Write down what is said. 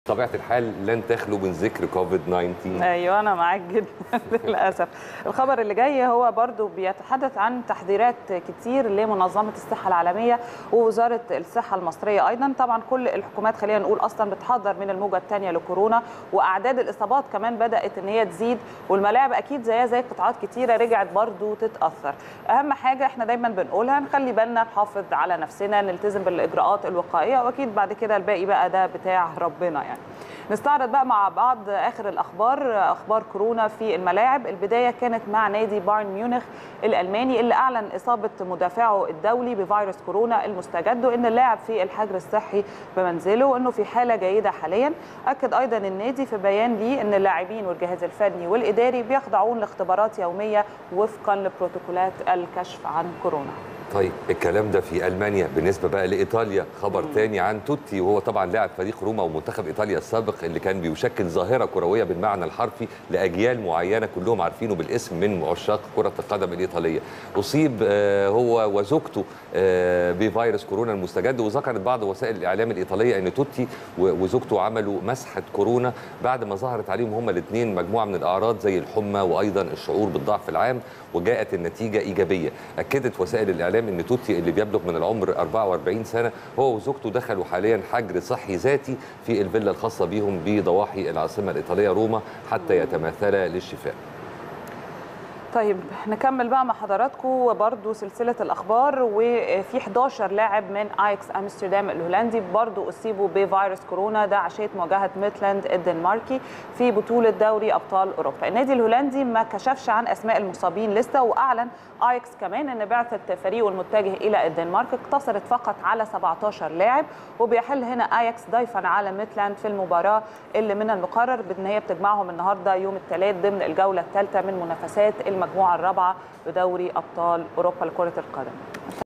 طبيعه الحال لن تخلو من ذكر كوفيد 19 ايوه انا معاك جدا للاسف الخبر اللي جاي هو برضو بيتحدث عن تحذيرات كتير لمنظمه الصحه العالميه ووزاره الصحه المصريه ايضا طبعا كل الحكومات خلينا نقول اصلا بتحضر من الموجه الثانيه لكورونا واعداد الاصابات كمان بدات ان هي تزيد والملاعب اكيد زيها زي قطاعات كتيره رجعت برضو تتاثر اهم حاجه احنا دايما بنقولها نخلي بالنا نحافظ على نفسنا نلتزم بالاجراءات الوقائيه واكيد بعد كده الباقي بقى ده بتاع ربنا يعني نستعرض بقى مع بعض اخر الاخبار اخبار كورونا في الملاعب البدايه كانت مع نادي بايرن ميونخ الالماني اللي اعلن اصابه مدافعه الدولي بفيروس كورونا المستجد وان اللاعب في الحجر الصحي بمنزله وانه في حاله جيده حاليا اكد ايضا النادي في بيان ليه ان اللاعبين والجهاز الفني والاداري بيخضعون لاختبارات يوميه وفقا لبروتوكولات الكشف عن كورونا طيب الكلام ده في المانيا بالنسبه بقى لايطاليا خبر تاني عن توتي وهو طبعا لاعب فريق روما ومنتخب ايطاليا السابق اللي كان بيشكل ظاهره كرويه بالمعنى الحرفي لاجيال معينه كلهم عارفينه بالاسم من عشاق كره القدم الايطاليه اصيب آه، هو وزوجته آه، بفيروس كورونا المستجد وذكرت بعض وسائل الاعلام الايطاليه ان توتي و- وزوجته عملوا مسحه كورونا بعد ما ظهرت عليهم هما الاثنين مجموعه من الاعراض زي الحمى وايضا الشعور بالضعف العام وجاءت النتيجه ايجابيه اكدت وسائل الاعلام ان توتي اللي بيبلغ من العمر 44 سنه هو وزوجته دخلوا حاليا حجر صحي ذاتي في الفيلا الخاصه بيهم بضواحي العاصمه الايطاليه روما حتى يتماثلا للشفاء طيب نكمل بقى مع حضراتكم برضو سلسلة الأخبار وفي 11 لاعب من ايكس أمستردام الهولندي برضو أصيبوا بفيروس كورونا ده عشية مواجهة ميتلاند الدنماركي في بطولة دوري أبطال أوروبا النادي الهولندي ما كشفش عن أسماء المصابين لسه وأعلن ايكس كمان ان بعثه فريقه المتجه الى الدنمارك اقتصرت فقط على 17 لاعب وبيحل هنا اياكس ضيفا على ميتلاند في المباراه اللي من المقرر بان هي بتجمعهم النهارده يوم الثلاث ضمن الجوله الثالثه من منافسات المجموعه الرابعه بدوري ابطال اوروبا لكره القدم